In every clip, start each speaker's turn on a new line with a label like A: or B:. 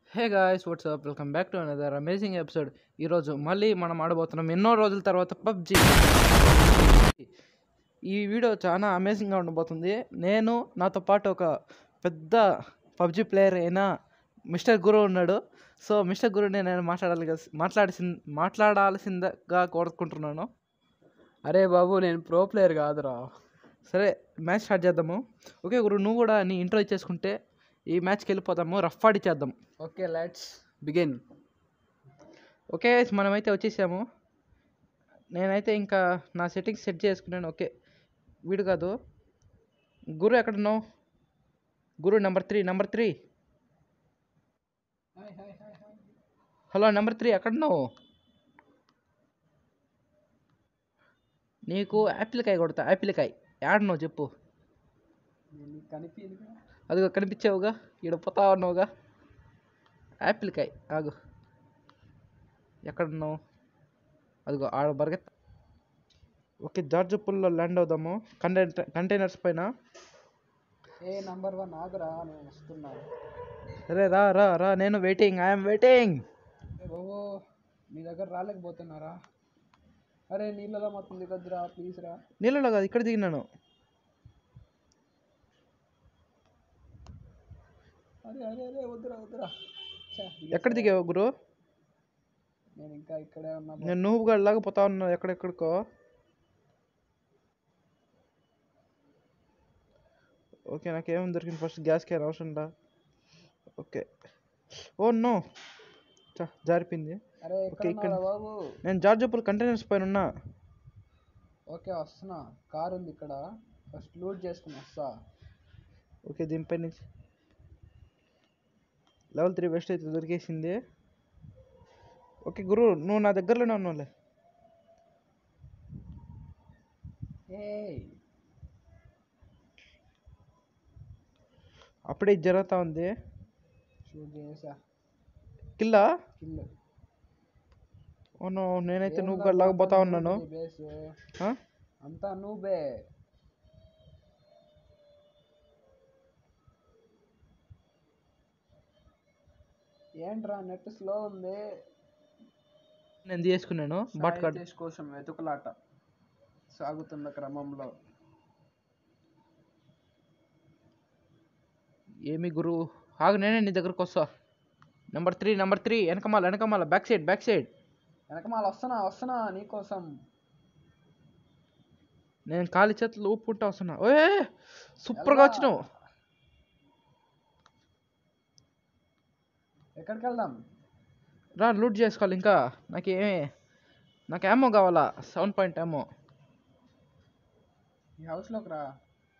A: Hey guys what's up welcome back to another amazing episode ఈరోజు మళ్ళీ మనం ఆడబోతున్నాం ఎన్నో రోజుల తర్వాత పబ్జి ఈ వీడియో చాలా అమేజింగ్గా ఉండబోతుంది నేను నాతో పాటు ఒక పెద్ద పబ్జి ప్లేయర్ అయిన మిస్టర్ గురు ఉన్నాడు సో మిస్టర్ గురుని నేను మాట్లాడాలి మాట్లాడాల్సిన మాట్లాడాల్సిందిగా కోరుకుంటున్నాను
B: అరే బాబు నేను ప్రో ప్లేయర్ కాదురా
A: సరే మ్యాచ్ స్టార్ట్ చేద్దాము ఓకే గురు నువ్వు కూడా నీ ఇంట్రో ఇచ్చేసుకుంటే ఈ మ్యాచ్కి వెళ్ళిపోదాము రఫ్ ఆడిచ్చేద్దాం
B: ఓకే లెట్స్ బిగిన్
A: ఓకే మనమైతే వచ్చేసాము నేనైతే ఇంకా నా సెట్టింగ్స్ సెట్ చేసుకున్నాను ఓకే వీడు కాదు గురు ఎక్కడున్నావు Guru number three number three hello number three ఎక్కడున్నావు నీకు యాపిల్ కాయ కొడతా యాపిల్ కాయ ఏడున్నావు చెప్పు
B: కనిపించదు
A: అదిగో కనిపించావుగా ఈడ పోతా ఉన్నావుగా యాపిల్ కాయ ఆగు ఎక్కడున్నావు అదిగో ఆడ బరగెత్త ఓకే జార్జ్ పుల్లో ల్యాండ్ అవుదాము కంటైనర్ కంటైనర్స్ పైన
B: ఏ నంబర్ వన్ ఆగురా నేను వస్తున్నా
A: సరే రా రా రా నేను వెయిటింగ్ ఐఎమ్ వెయిటింగ్
B: ఏ బాబు మీ దగ్గర రాలేకపోతున్నారా అరే నీళ్ళలో మొత్తం దిగొద్దురా ప్లీజ్ రా
A: నీళ్ళలో కాదు ఇక్కడ దిగినాను
B: అరే అరే అరే వద్దురా వద్దురా ఛే,
A: ఎక్కడ దిగావు గురు
B: నేను ఇంకా ఇక్కడే ఉన్నా బాబు.
A: నేను నువ్వు లాగా పోతా ఉన్నా ఎక్కడెక్కడికో ఓకే నాకేమేమి దొరికింది ఫస్ట్ గ్యాస్ క్యాన్ అవసరం రా ఓకే ఓ నో చా జారిపోయింది
B: అరే ఎక్కడ
A: ఓకే, ఇక్కడ-
B: ఉన్నారా బాబు
A: నేను జార్జపుల్ కంటైనర్స్ పైన ఉన్నా
B: ఓకే వస్తున్నా కార్ ఉంది ఇక్కడ ఫస్ట్ లూట్ చేసుకుని వస్తా
A: ఓకే దీనిపై నుంచి లెవెల్ త్రీ బెస్ట్ అయితే దొరికేసింది ఓకే గురు నువ్వు నా దగ్గరలోనే ఉన్నావులే
B: ఏ
A: అప్పుడే ఇది జరుగుతూ ఉంది
B: షూట్ చేసా
A: కిల్లా
B: కిల్
A: అవును నేనైతే నువ్వు లాగా పోతా ఉన్నాను
B: బేస్
A: ఆ?
B: అంతా నువ్వే ఏంట్రా నెట్ స్లో ఉంది
A: నేను తీసుకున్నాను బట్ కార్డ్
B: సాయి కోసం వెతుకులాట సాగుతున్న క్రమంలో
A: ఏమి గురు ఆగు నేనే నీ దగ్గరకు వస్తా నెంబర్ త్రీ నెంబర్ త్రీ వెనకమాల వెనకమాల బ్యాక్ సైడ్ బ్యాక్ సైడ్
B: వెనకమాల వస్తున్నా వస్తున్నా నీకోసం
A: నేను కాలి చేతులు ఊపుకుంటా వస్తున్నా ఓే సూపర్గా వచ్చినావు
B: ఎక్కడికి వెళ్దాం
A: రా లూట్ చేసుకోవాలి ఇంకా నాకేమి నాకు ఏమో కావాలా సెవెన్ పాయింట్ ఏమో
B: ఈ హౌస్లోకి రా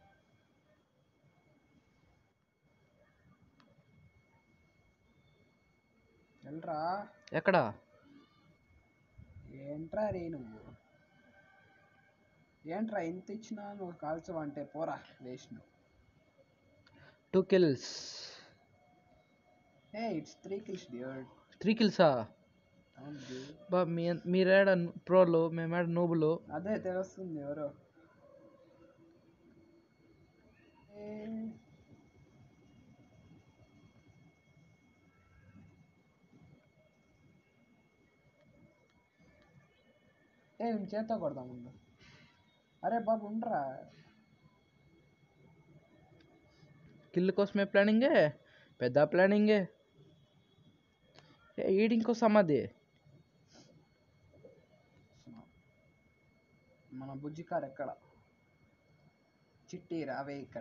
B: వెళ్ళరా
A: ఎక్కడ
B: ఏంట్రా రే నువ్వు ఏంట్రా ఇంత ఇచ్చినా నువ్వు కాల్చవంటే పోరా వేస్ట్ నువ్వు
A: టూ కిల్స్
B: ఏ it's three kills dude
A: three కిల్సా బా మీ మీరేడ ప్రోలు మేమేడ నూబులు
B: అదే తెలుస్తుంది ఎవరో ఏ, ఏ నేను చేత్తో కొడదాం ముందు అరే బాబు ఉండరా
A: కిల్ కోసమే ప్లానింగే పెద్ద ప్లానింగే ఏ ఈడి ఇంకో సమాధి
B: మన బుజ్జి కార్ ఎక్కడ చిట్టి రావే ఇక్కడ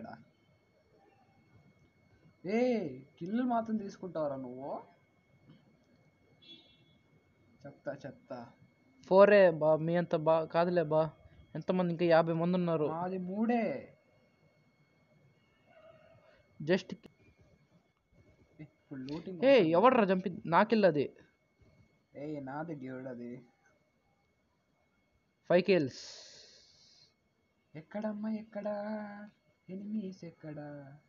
B: ఏ కిల్లు మాత్రం తీసుకుంటావరా నువ్వు చెత్త చెత్త
A: ఫోరే బా మీ అంత బా కాదులే బా ఎంతమంది ఇంకా యాభై మంది ఉన్నారు
B: మాది మూడే
A: జస్ట్
B: ఇప్పుడు లూటింగ్
A: ఏ ఎవడరా చంపి నాకిల్ అది
B: ఏ నాది డ్యూడ్ అది
A: ఫైవ్ కిల్స్
B: ఎక్కడమ్మా ఎక్కడ ఎనిమీస్ ఎక్కడ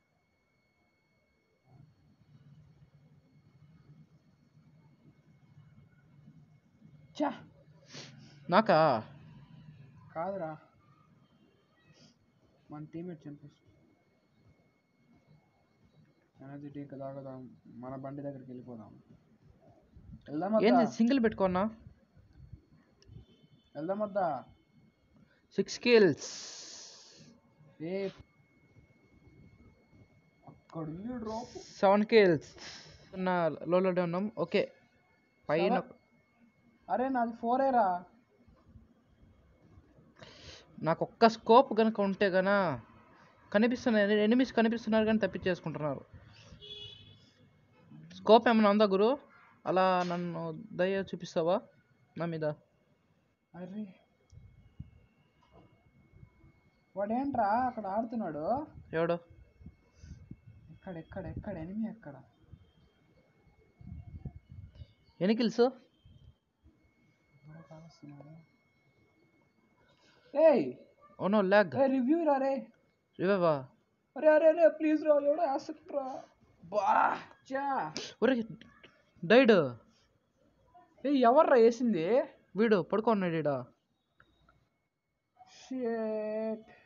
B: చా
A: నాకా
B: కాదురా మన టీమేట్ చంపేసి ఎనర్జీ డ్రింక్ తాగుదాం మన బండి దగ్గరికి వెళ్ళిపోదాం వెళ్దాం
A: ఏంది
B: వద్దా
A: సింగిల్ పెట్టుకున్నా
B: వెళ్దాం వద్దా
A: సిక్స్ కిల్స్
B: ఏ అక్కడ ఉంది డ్రాప్
A: సెవెన్ కిల్స్ ఉన్న లోలోనే ఉన్నాం ఓకే పైన
B: Seven? అరే నాది ఫోర్ రా
A: నాకు ఒక్క స్కోప్ కనుక ఉంటే గన కనిపిస్తున్నాయి ఎనిమిస్ కనిపిస్తున్నారు కానీ తప్పించేసుకుంటున్నారు స్కోప్ ఏమైనా ఉందా గురు అలా నన్ను దయ చూపిస్తావా నా మీద
B: అరే వాడేంట్రా అక్కడ ఆడుతున్నాడు
A: ఎవడు
B: ఎక్కడ ఎక్కడ ఎక్కడ ఎనిమి ఎక్కడ
A: ఎన్ని కిల్స్
B: ఎవరో కావస్తున్నారు ఏయ్
A: ఓనో ల్యాగ్
B: ఏ రివ్యూ రా రే
A: రివైవా
B: అరే అరే అరే ప్లీజ్ రా ఎవడో యాసెక్ట్ రా బా చా
A: ఒరే డైడ్
B: ఏ ఎవర్రా వేసింది
A: వీడు పడుకోన్నాడు ఈడ
B: షేట్